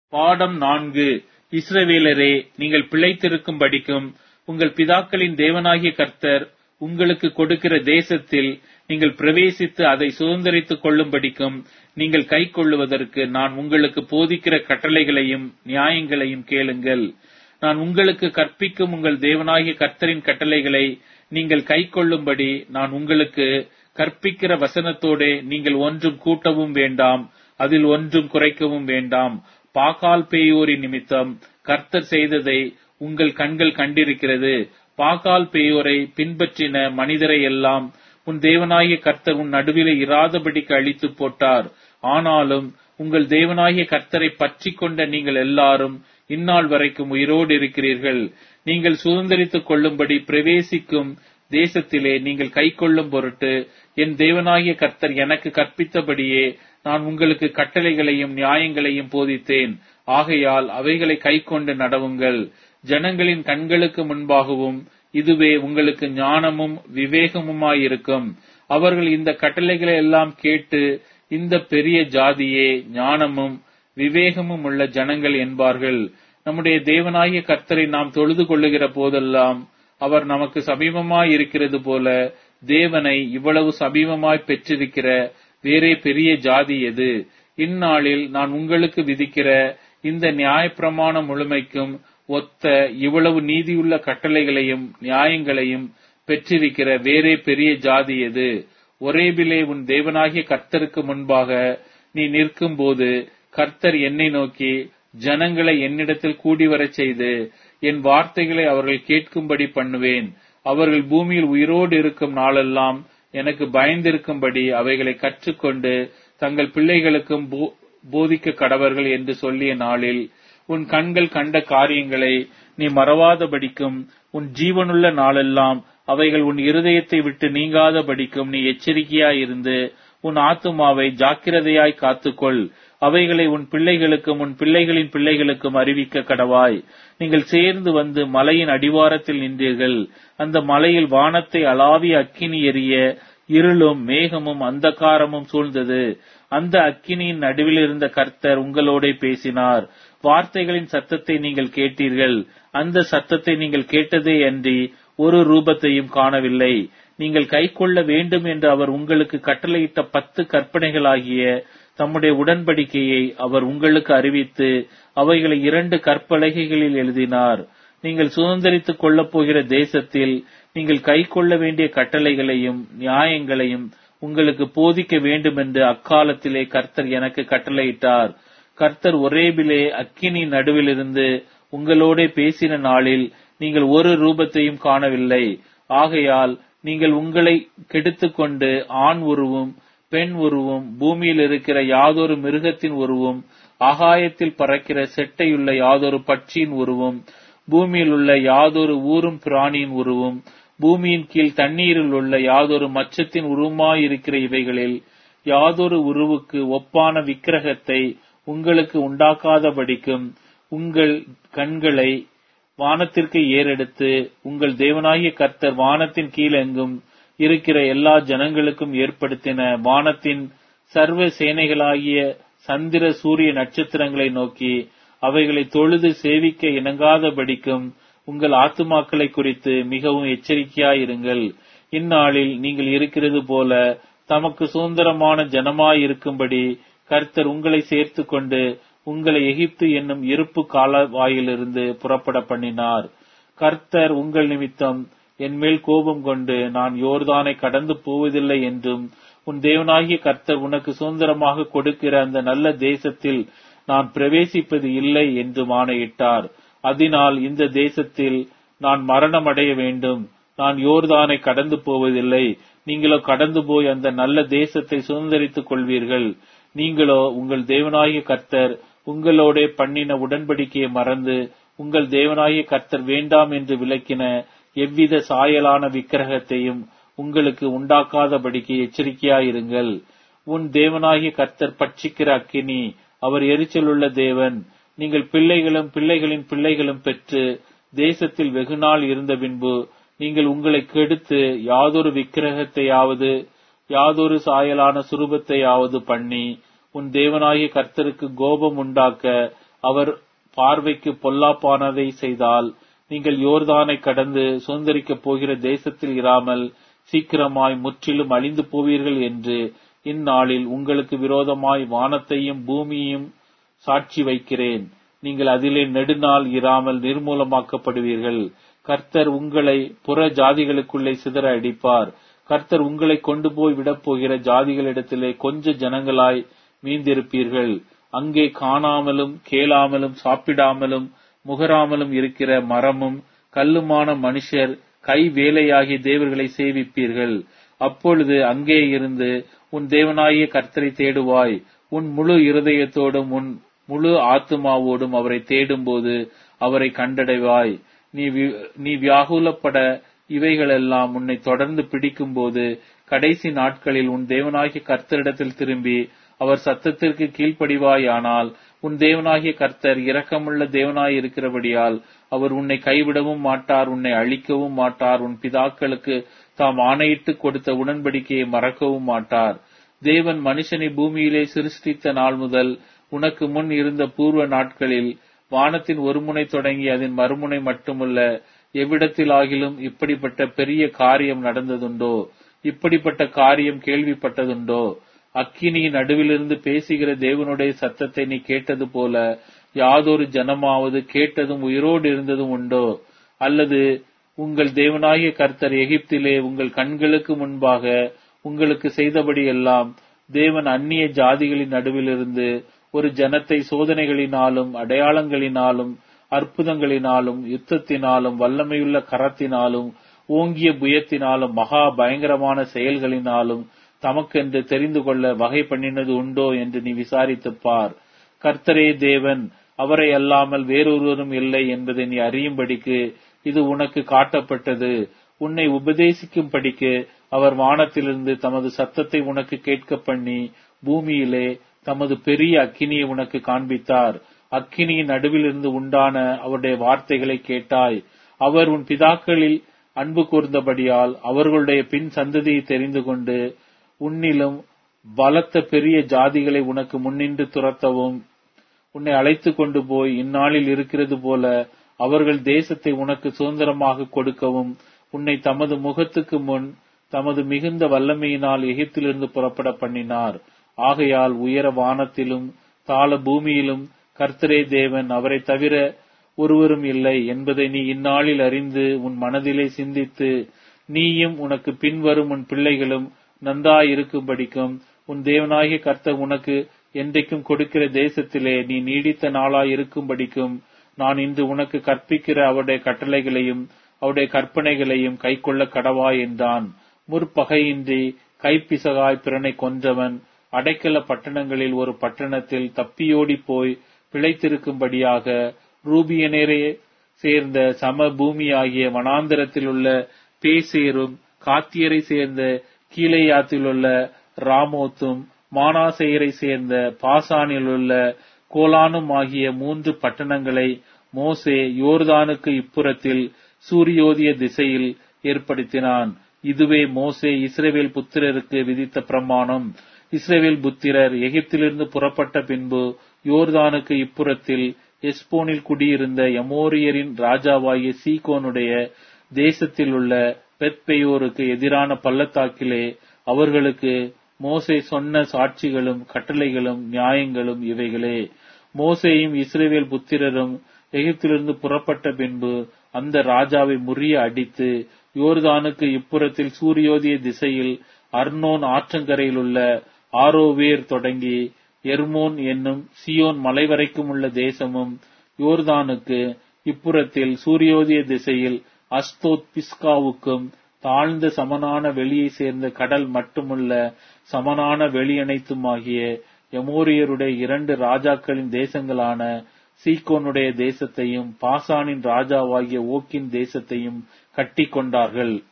பாடம் நான்கு இஸ்ரவேலரே நீங்கள் பிழைத்திருக்கும்படிக்கும் உங்கள் பிதாக்களின் தேவனாகிய கர்த்தர் உங்களுக்கு கொடுக்கிற தேசத்தில் நீங்கள் பிரவேசித்து அதை சுதந்திரித்துக் கொள்ளும்படிக்கும் நீங்கள் கைக்கொள்ளுவதற்கு நான் உங்களுக்கு போதிக்கிற கட்டளைகளையும் நியாயங்களையும் கேளுங்கள் நான் உங்களுக்கு கற்பிக்கும் உங்கள் தேவனாகிய கர்த்தரின் கட்டளைகளை நீங்கள் கைக்கொள்ளும்படி நான் உங்களுக்கு கற்பிக்கிற வசனத்தோடே நீங்கள் ஒன்றும் கூட்டவும் வேண்டாம் அதில் ஒன்றும் குறைக்கவும் வேண்டாம் பாகால் பேயோரின் நிமித்தம் கர்த்தர் செய்ததை உங்கள் கண்கள் கண்டிருக்கிறது பாகால் பேயோரை பின்பற்றின மனிதரை எல்லாம் உன் தேவனாகிய கர்த்தர் உன் நடுவிலே இராதபடிக்கு அழித்து போட்டார் ஆனாலும் உங்கள் தேவனாகிய கர்த்தரை பற்றி கொண்ட நீங்கள் எல்லாரும் இந்நாள் வரைக்கும் உயிரோடு இருக்கிறீர்கள் நீங்கள் சுதந்திரித்துக் கொள்ளும்படி பிரவேசிக்கும் தேசத்திலே நீங்கள் கைக்கொள்ளும் பொருட்டு என் தேவனாகிய கர்த்தர் எனக்கு கற்பித்தபடியே நான் உங்களுக்கு கட்டளைகளையும் நியாயங்களையும் போதித்தேன் ஆகையால் அவைகளை கைக்கொண்டு நடவுங்கள் ஜனங்களின் கண்களுக்கு முன்பாகவும் இதுவே உங்களுக்கு ஞானமும் விவேகமுமாயிருக்கும் அவர்கள் இந்த கட்டளைகளை எல்லாம் கேட்டு இந்த பெரிய ஜாதியே ஞானமும் விவேகமும் உள்ள ஜனங்கள் என்பார்கள் நம்முடைய தேவனாகிய கர்த்தரை நாம் தொழுது கொள்ளுகிற போதெல்லாம் அவர் நமக்கு சமீபமாய் இருக்கிறது போல தேவனை இவ்வளவு சமீபமாய் பெற்றிருக்கிற வேறே பெரிய ஜாதி எது இந்நாளில் நான் உங்களுக்கு விதிக்கிற இந்த நியாயப்பிரமாணம் முழுமைக்கும் ஒத்த இவ்வளவு நீதியுள்ள கட்டளைகளையும் நியாயங்களையும் பெற்றிருக்கிற வேறே பெரிய ஜாதி எது ஒரேபிலே உன் தேவனாகிய கர்த்தருக்கு முன்பாக நீ நிற்கும்போது கர்த்தர் என்னை நோக்கி ஜனங்களை என்னிடத்தில் கூடி வரச் செய்து என் வார்த்தைகளை அவர்கள் கேட்கும்படி பண்ணுவேன் அவர்கள் பூமியில் உயிரோடு இருக்கும் நாளெல்லாம் எனக்கு பயந்திருக்கும்படி அவைகளை கற்றுக்கொண்டு தங்கள் பிள்ளைகளுக்கும் போதிக்க கடவர்கள் என்று சொல்லிய நாளில் உன் கண்கள் கண்ட காரியங்களை நீ மறவாதபடிக்கும் உன் ஜீவனுள்ள நாளெல்லாம் அவைகள் உன் இருதயத்தை விட்டு நீங்காதபடிக்கும் நீ எச்சரிக்கையாயிருந்து உன் ஆத்துமாவை ஜாக்கிரதையாய் காத்துக்கொள் அவைகளை உன் பிள்ளைகளுக்கும் உன் பிள்ளைகளின் பிள்ளைகளுக்கும் அறிவிக்க கடவாய் நீங்கள் சேர்ந்து வந்து மலையின் அடிவாரத்தில் நின்றீர்கள் அந்த மலையில் வானத்தை அளாவிய அக்கினி எரிய இருளும் மேகமும் அந்தகாரமும் சூழ்ந்தது அந்த அக்கினியின் நடுவில் இருந்த கர்த்தர் உங்களோட பேசினார் வார்த்தைகளின் சத்தத்தை நீங்கள் கேட்டீர்கள் அந்த சத்தத்தை நீங்கள் கேட்டதே அன்றி ஒரு ரூபத்தையும் காணவில்லை நீங்கள் கைக்கொள்ள வேண்டும் என்று அவர் உங்களுக்கு கட்டளையிட்ட பத்து கற்பனைகளாகிய தம்முடைய உடன்படிக்கையை அவர் உங்களுக்கு அறிவித்து அவைகளை இரண்டு கற்பலகைகளில் எழுதினார் நீங்கள் சுதந்திரித்துக் கொள்ளப் போகிற தேசத்தில் நீங்கள் கை கொள்ள வேண்டிய கட்டளைகளையும் நியாயங்களையும் உங்களுக்கு போதிக்க வேண்டும் என்று அக்காலத்திலே கர்த்தர் எனக்கு கட்டளையிட்டார் கர்த்தர் ஒரேபிலே அக்கினி நடுவிலிருந்து உங்களோட பேசின நாளில் நீங்கள் ஒரு ரூபத்தையும் காணவில்லை ஆகையால் நீங்கள் உங்களை கெடுத்துக்கொண்டு ஆண் உருவும் பெண் உருவும் பூமியில் இருக்கிற யாதொரு மிருகத்தின் உருவும் ஆகாயத்தில் பறக்கிற செட்டையுள்ள யாதொரு பட்சியின் உருவும் பூமியில் உள்ள யாதொரு ஊரும் பிராணியின் உருவும் பூமியின் கீழ் தண்ணீரில் உள்ள யாதொரு மச்சத்தின் உருவமாயிருக்கிற இவைகளில் யாதொரு உருவுக்கு ஒப்பான விக்கிரகத்தை உங்களுக்கு உண்டாக்காதபடிக்கும் உங்கள் கண்களை வானத்திற்கு ஏறெடுத்து உங்கள் தேவனாகிய கர்த்தர் வானத்தின் கீழெங்கும் இருக்கிற எல்லா ஜனங்களுக்கும் ஏற்படுத்தின வானத்தின் சர்வ சேனைகளாகிய சந்திர சூரிய நட்சத்திரங்களை நோக்கி அவைகளை தொழுது சேவிக்க இணங்காதபடிக்கும் உங்கள் ஆத்துமாக்களை குறித்து மிகவும் எச்சரிக்கையாயிருங்கள் இந்நாளில் நீங்கள் இருக்கிறது போல தமக்கு சுதந்திரமான ஜனமாயிருக்கும்படி கர்த்தர் உங்களை சேர்த்து கொண்டு உங்களை எகிப்து என்னும் இருப்பு காலவாயிலிருந்து புறப்பட பண்ணினார் கர்த்தர் உங்கள் நிமித்தம் என் மேல் கோபம் கொண்டு நான் யோர்தானை கடந்து போவதில்லை என்றும் உன் தேவனாகிய கர்த்தர் உனக்கு சுதந்திரமாக கொடுக்கிற அந்த நல்ல தேசத்தில் நான் பிரவேசிப்பது இல்லை என்றும் ஆணையிட்டார் அதனால் இந்த தேசத்தில் நான் மரணம் அடைய வேண்டும் நான் யோர்தானை கடந்து போவதில்லை நீங்களோ கடந்து போய் அந்த நல்ல தேசத்தை சுதந்திரித்துக் கொள்வீர்கள் நீங்களோ உங்கள் தேவனாகிய கர்த்தர் உங்களோட பண்ணின உடன்படிக்கையை மறந்து உங்கள் தேவனாகிய கர்த்தர் வேண்டாம் என்று விளக்கின எவ்வித சாயலான விக்கிரகத்தையும் உங்களுக்கு உண்டாக்காதபடிக்கு எச்சரிக்கையாயிருங்கள் உன் தேவனாகிய கர்த்தர் பட்சிக்கிற அக்கினி அவர் எரிச்சலுள்ள தேவன் நீங்கள் பிள்ளைகளும் பிள்ளைகளின் பிள்ளைகளும் பெற்று தேசத்தில் வெகுநாள் இருந்த பின்பு நீங்கள் உங்களை கெடுத்து யாதொரு விக்கிரகத்தையாவது யாதொரு சாயலான சுரூபத்தையாவது பண்ணி உன் தேவனாகிய கர்த்தருக்கு கோபம் உண்டாக்க அவர் பார்வைக்கு பொல்லாப்பானதை செய்தால் நீங்கள் யோர்தானை கடந்து சுதந்திரிக்கப் போகிற தேசத்தில் இராமல் சீக்கிரமாய் முற்றிலும் அழிந்து போவீர்கள் என்று இந்நாளில் உங்களுக்கு விரோதமாய் வானத்தையும் பூமியையும் சாட்சி வைக்கிறேன் நீங்கள் அதிலே நெடுநாள் இராமல் நிர்மூலமாக்கப்படுவீர்கள் கர்த்தர் உங்களை புற ஜாதிகளுக்குள்ளே சிதற அடிப்பார் கர்த்தர் உங்களை கொண்டு போய் விடப் போகிற ஜாதிகளிடத்திலே கொஞ்ச ஜனங்களாய் மீந்திருப்பீர்கள் அங்கே காணாமலும் கேளாமலும் சாப்பிடாமலும் முகராமலும் இருக்கிற மரமும் கல்லுமான மனுஷர் கை வேலையாகிய தேவர்களை சேவிப்பீர்கள் அப்பொழுது அங்கே இருந்து உன் தேவனாகிய கர்த்தரை தேடுவாய் உன் முழு இருதயத்தோடும் உன் முழு ஆத்துமாவோடும் அவரை தேடும்போது அவரை கண்டடைவாய் நீ வி- நீ வியாகுலப்பட இவைகளெல்லாம் உன்னை தொடர்ந்து பிடிக்கும்போது கடைசி நாட்களில் உன் தேவனாகிய கர்த்தரிடத்தில் திரும்பி அவர் சத்தத்திற்கு கீழ்ப்படிவாயானால் உன் தேவனாகிய கர்த்தர் இரக்கமுள்ள தேவனாய் இருக்கிறபடியால் அவர் உன்னை கைவிடவும் மாட்டார் உன்னை அழிக்கவும் மாட்டார் உன் பிதாக்களுக்கு தாம் ஆணையிட்டு கொடுத்த உடன்படிக்கையை மறக்கவும் மாட்டார் தேவன் மனுஷனை பூமியிலே சிருஷ்டித்த நாள் முதல் உனக்கு முன் இருந்த பூர்வ நாட்களில் வானத்தின் ஒரு முனை தொடங்கி அதன் மறுமுனை மட்டுமல்ல எவ்விடத்திலாகிலும் இப்படிப்பட்ட பெரிய காரியம் நடந்ததுண்டோ இப்படிப்பட்ட காரியம் கேள்விப்பட்டதுண்டோ அக்கினியின் நடுவிலிருந்து பேசுகிற தேவனுடைய சத்தத்தை நீ கேட்டது போல யாதொரு ஜனமாவது கேட்டதும் உயிரோடு இருந்ததும் உண்டோ அல்லது உங்கள் தேவனாகிய கர்த்தர் எகிப்திலே உங்கள் கண்களுக்கு முன்பாக உங்களுக்கு செய்தபடி எல்லாம் தேவன் அந்நிய ஜாதிகளின் நடுவிலிருந்து ஒரு ஜனத்தை சோதனைகளினாலும் அடையாளங்களினாலும் அற்புதங்களினாலும் யுத்தத்தினாலும் வல்லமையுள்ள கரத்தினாலும் ஓங்கிய புயத்தினாலும் மகா பயங்கரமான செயல்களினாலும் தமக்கென்று தெரிந்து கொள்ள வகை பண்ணினது உண்டோ என்று நீ விசாரித்துப் பார் கர்த்தரே தேவன் அவரை அல்லாமல் வேறொருவரும் இல்லை என்பதை நீ அறியும்படிக்கு இது உனக்கு காட்டப்பட்டது உன்னை உபதேசிக்கும்படிக்கு அவர் வானத்திலிருந்து தமது சத்தத்தை உனக்கு கேட்க பண்ணி பூமியிலே தமது பெரிய அக்கினியை உனக்கு காண்பித்தார் அக்கினியின் நடுவிலிருந்து உண்டான அவருடைய வார்த்தைகளை கேட்டாய் அவர் உன் பிதாக்களில் அன்பு கூர்ந்தபடியால் அவர்களுடைய பின் சந்ததியை தெரிந்து கொண்டு உன்னிலும் பலத்த பெரிய ஜாதிகளை உனக்கு முன்னின்று துரத்தவும் உன்னை அழைத்து கொண்டு போய் இந்நாளில் இருக்கிறது போல அவர்கள் தேசத்தை உனக்கு சுதந்திரமாக கொடுக்கவும் உன்னை தமது முகத்துக்கு முன் தமது மிகுந்த வல்லமையினால் எகிப்திலிருந்து புறப்பட பண்ணினார் ஆகையால் உயர வானத்திலும் தாழ பூமியிலும் கர்த்தரே தேவன் அவரை தவிர ஒருவரும் இல்லை என்பதை நீ இந்நாளில் அறிந்து உன் மனதிலே சிந்தித்து நீயும் உனக்கு பின்வரும் உன் பிள்ளைகளும் நன்றாயிருக்கும்படிக்கும் உன் தேவனாகிய கர்த்தர் உனக்கு என்றைக்கும் கொடுக்கிற தேசத்திலே நீ நீடித்த நாளாய் இருக்கும்படிக்கும் நான் இன்று உனக்கு கற்பிக்கிற அவருடைய கட்டளைகளையும் அவருடைய கற்பனைகளையும் கைக்கொள்ள கடவாய் என்றான் முற்பகையின்றி கைப்பிசகாய் பிறனை கொன்றவன் அடைக்கல பட்டணங்களில் ஒரு பட்டணத்தில் தப்பியோடி போய் பிழைத்திருக்கும்படியாக ரூபியனரே சேர்ந்த சம பூமியாகிய வனாந்தரத்தில் உள்ள பேசேரும் காத்தியரை சேர்ந்த கீழையாத்தில் உள்ள ராமோத்தும் மானாசேயரை சேர்ந்த பாசானில் உள்ள கோலானும் ஆகிய மூன்று பட்டணங்களை மோசே யோர்தானுக்கு இப்புறத்தில் சூரியோதய திசையில் ஏற்படுத்தினான் இதுவே மோசே இஸ்ரவேல் புத்திரருக்கு விதித்த பிரமாணம் இஸ்ரவேல் புத்திரர் எகிப்திலிருந்து புறப்பட்ட பின்பு யோர்தானுக்கு இப்புறத்தில் எஸ்போனில் குடியிருந்த எமோரியரின் ராஜாவாகிய சீகோனுடைய தேசத்தில் உள்ள பெத்பெயோருக்கு எதிரான பள்ளத்தாக்கிலே அவர்களுக்கு மோசே சொன்ன சாட்சிகளும் கட்டளைகளும் நியாயங்களும் இவைகளே மோசேயும் இஸ்ரவேல் புத்திரரும் எகிப்திலிருந்து புறப்பட்ட பின்பு அந்த ராஜாவை முறிய அடித்து யோர்தானுக்கு இப்புறத்தில் சூரியோதய திசையில் அர்னோன் ஆற்றங்கரையில் உள்ள ஆரோவேர் தொடங்கி எர்மோன் என்னும் சியோன் மலை வரைக்கும் உள்ள தேசமும் யோர்தானுக்கு இப்புறத்தில் சூரியோதய திசையில் அஸ்தோத் பிஸ்காவுக்கும் தாழ்ந்த சமனான வெளியை சேர்ந்த கடல் மட்டுமுள்ள சமனான வெளி அனைத்துமாகிய எமோரியருடைய இரண்டு ராஜாக்களின் தேசங்களான சீக்கோனுடைய தேசத்தையும் பாசானின் ராஜாவாகிய ஓக்கின் தேசத்தையும் கட்டிக் கொண்டார்கள்